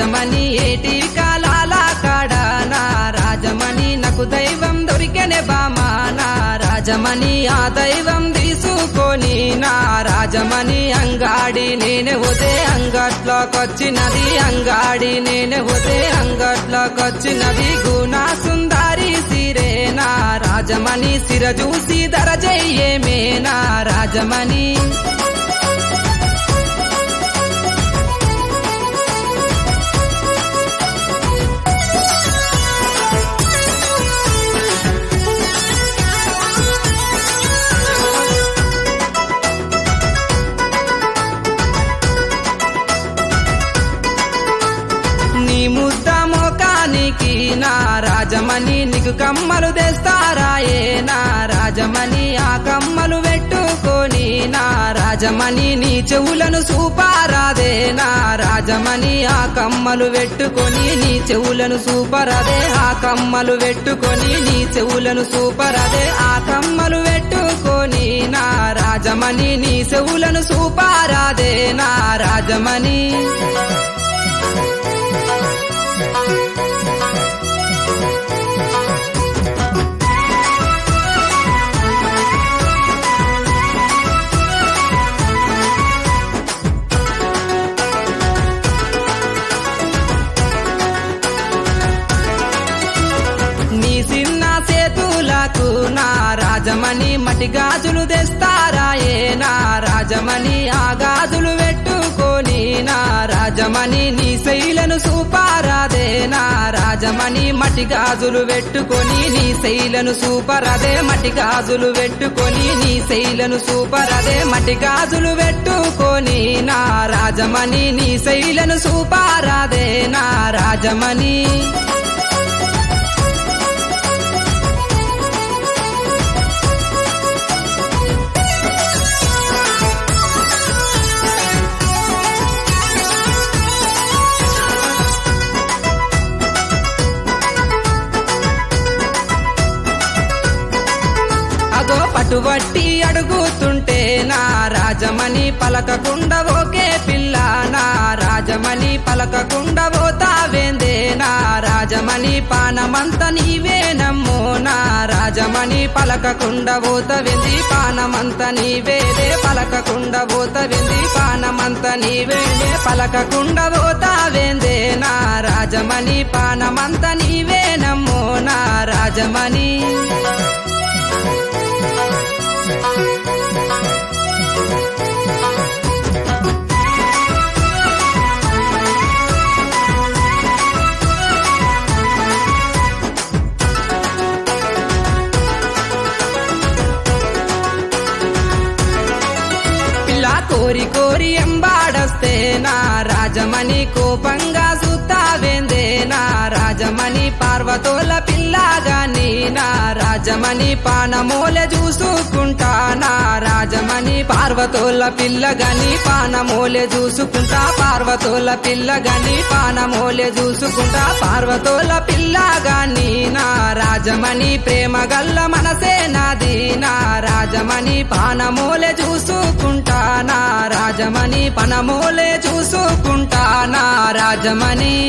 రాజమణి ఏటి కాలాల కాడ నా రాజమణి నాకు దైవం దొరికెనే బామా నా రాజమణి ఆ దైవం తీసుకొని నా రాజమణి అంగాడి నేనే పోతే అంగట్లోకొచ్చినది అంగాడి నేనే పోతే అంగట్లోకొచ్చినది గుణా సుందారి సిరే నా రాజమణి సిర చూసి ధర చెయ్యేమే నా రాజమణి నీ ముద్ద మోకానికి నా రాజమణి నీకు కమ్మలు తెస్తారాయే నా రాజమణి ఆ కమ్మలు పెట్టుకొని నా రాజమణి నీ చెవులను సూపారాదే నా రాజమణి ఆ కమ్మలు పెట్టుకొని నీ చెవులను సూపరదే ఆ కమ్మలు పెట్టుకొని నీ చెవులను సూపరదే ఆ కమ్మలు పెట్టుకొని నా రాజమణి నీ చెవులను సూపారాదే నా రాజమణి నీ చిన్న సేతులకు నా రాజమణి మటి గాజులు తెస్తారాయే నా రాజమణి ఆ గాజులు పెట్టుకొని నా రాజమణి నీ శైలను సూపారాదే నా రాజమణి మటి గాజులు పెట్టుకొని నీ శైలను సూపరదే మటి గాజులు పెట్టుకొని నీ శైలను సూపరదే మటి గాజులు పెట్టుకొని నా రాజమణి నీ శైలను సూపారాదే నా రాజమణి అగో పటువట్టి అడుగుతుంటే నా రాజమణి పలకకుండా ఓకే పిల్ల నా రాజమణి పలకకుండా పోతావేందే నా రాజమణి పానమంత నీవే నమ్ము నా రాజమణి పలకకుండా పోతవింది పానమంత నీవేదే పలకకుండా పోతవింది పానమంత నీవేదే పలకకుండా పోతావేందే నా రాజమణి పానమంత నీవే నమ్ము నా రాజమణి పిల్ల కోరి కోరి ఎంబాడస్తే నా రాజమణి కోపంగా సుత్తావేందే నా రాజమణి పార్వతోల పిల్లగాని నా రాజమణి పానమూలె చూసుకుంటా నా రాజమణి పార్వతోల పిల్లగాని పానమూలె చూసుకుంటా పార్వతోల పిల్లగాని పానమూలె చూసుకుంటా పార్వతోల పిల్లగాని నా రాజమణి ప్రేమ గల్ల మనసే నాది నా రాజమణి పానమూలె చూసుకుంటా నా రాజమణి పనమూలే చూసుకుంటా నా రాజమణి